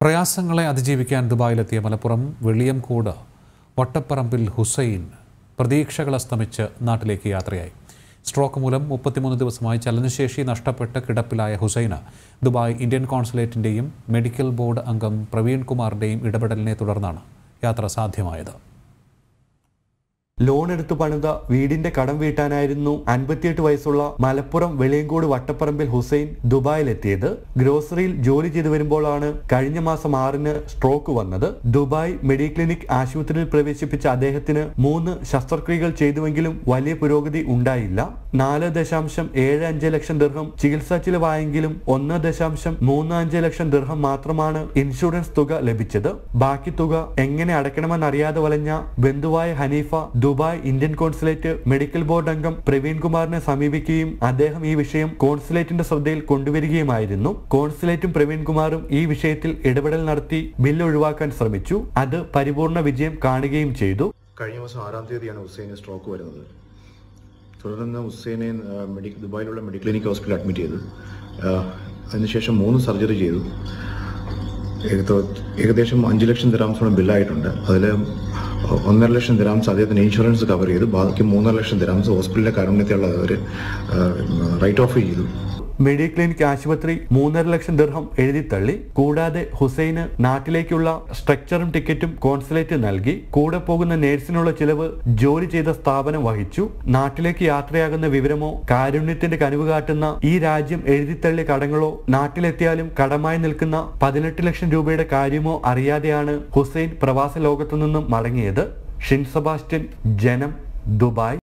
പ്രയാസങ്ങളെ അതിജീവിക്കാൻ ദുബായിലെത്തിയ മലപ്പുറം വെളിയംകോട് വട്ടപ്പറമ്പിൽ ഹുസൈൻ പ്രതീക്ഷകൾ അസ്തമിച്ച് നാട്ടിലേക്ക് യാത്രയായി സ്ട്രോക്ക് മൂലം മുപ്പത്തിമൂന്ന് ദിവസമായി ചലനശേഷി നഷ്ടപ്പെട്ട് കിടപ്പിലായ ഹുസൈന് ദുബായ് ഇന്ത്യൻ കോൺസുലേറ്റിൻ്റെയും മെഡിക്കൽ ബോർഡ് അംഗം പ്രവീൺ കുമാറിൻ്റെയും ഇടപെടലിനെ തുടർന്നാണ് യാത്ര സാധ്യമായത് ലോൺ എടുത്തു പണിത വീടിന്റെ കടം വീട്ടാനായിരുന്നു അൻപത്തിയെട്ട് വയസ്സുള്ള മലപ്പുറം വെളിയങ്കോട് വട്ടപ്പറമ്പിൽ ഹുസൈൻ ദുബായിലെത്തിയത് ഗ്രോസറിയിൽ ജോലി ചെയ്തു വരുമ്പോഴാണ് കഴിഞ്ഞ മാസം ആറിന് സ്ട്രോക്ക് വന്നത് ദുബായ് മെഡിക്ലിനിക് ആശുപത്രിയിൽ പ്രവേശിപ്പിച്ച അദ്ദേഹത്തിന് മൂന്ന് ശസ്ത്രക്രിയകൾ ചെയ്തുവെങ്കിലും വലിയ പുരോഗതി ഉണ്ടായില്ല നാല് ദശാംശം ഏഴ് അഞ്ച് ലക്ഷം ദീർഘം ചികിത്സാ ചിലവായെങ്കിലും ഒന്ന് ദശാംശം മൂന്ന് അഞ്ച് ലക്ഷം ദീർഘം മാത്രമാണ് ഇൻഷുറൻസ് തുക ലഭിച്ചത് ബാക്കി തുക എങ്ങനെ അടയ്ക്കണമെന്നറിയാതെ വലഞ്ഞ ബന്ധുവായ Haneefa Dubai Indian consulate medical board അംഗം പ്രവീൺ കുമാറിനെ സമീപിക്കുകയും അദ്ദേഹം ഈ വിഷയം കോൺസുലേറ്റിന്റെ ശ്രദ്ധയിൽ കൊണ്ടുവരികയുമായിരുന്നു കോൺസുലേറ്റും പ്രവീൺ കുമാറും ഈ വിഷയത്തിൽ ഇടപെടൽ നടത്തി ബില്ല് ഒഴിവാക്കാൻ ശ്രമിച്ചു അത് പരിപൂർണ വിജയം കാണുകയും ചെയ്തു കഴിഞ്ഞ മാസം ആറാം തീയതിയാണ് ഹുസൈന് സ്ട്രോക്ക് വരുന്നത് തുടർന്ന് ഹുസൈനെ ആ, മെഡി ദുബായിലുള്ള മെഡിക്കൽ ക്ലിനിക് ഹോസ്പിറ്റലിൽ അഡ്മിറ്റ് ചെയ്തു ആ, അതിനുശേഷം മൂന്ന് സർജറി ചെയ്തു ഏകദോ- ഏകദേശം അഞ്ച് ലക്ഷം ദിരാംസോളം ബില്ലായിട്ടുണ്ട് അതിൽ ഒന്നര ലക്ഷം ദിരാംസ് അദ്ദേഹത്തിന് ഇൻഷുറൻസ് കവർ ചെയ്തു ബാക്കി മൂന്നര ലക്ഷം ദിരാംസ് ഹോസ്പിറ്റലിലെ കാരുണ്യത്തിലുള്ള അവർ റൈറ്റ് ഓഫ് ചെയ്തു മെഡിക്ലിനിക് ആശുപത്രി മൂന്നര ലക്ഷം ദീർഘം എഴുതിത്തള്ളി കൂടാതെ ഹുസൈന് നാട്ടിലേക്കുള്ള സ്ട്രക്ചറും ടിക്കറ്റും കോൺസുലേറ്റ് നൽകി കൂടെ പോകുന്ന നേഴ്സിനുള്ള ചിലവ് ജോലി ചെയ്ത സ്ഥാപനം വഹിച്ചു നാട്ടിലേക്ക് യാത്രയാകുന്ന വിവരമോ കാരുണ്യത്തിന്റെ കനിവ് കാട്ടുന്ന ഈ രാജ്യം എഴുതിത്തള്ളിയ കടങ്ങളോ നാട്ടിലെത്തിയാലും കടമായി നിൽക്കുന്ന പതിനെട്ട് ലക്ഷം രൂപയുടെ കാര്യമോ അറിയാതെയാണ് ഹുസൈൻ പ്രവാസ ലോകത്തു നിന്നും മടങ്ങിയത് ഷിൻ സെബാസ്റ്റ്യൻ ജനം ദുബായ്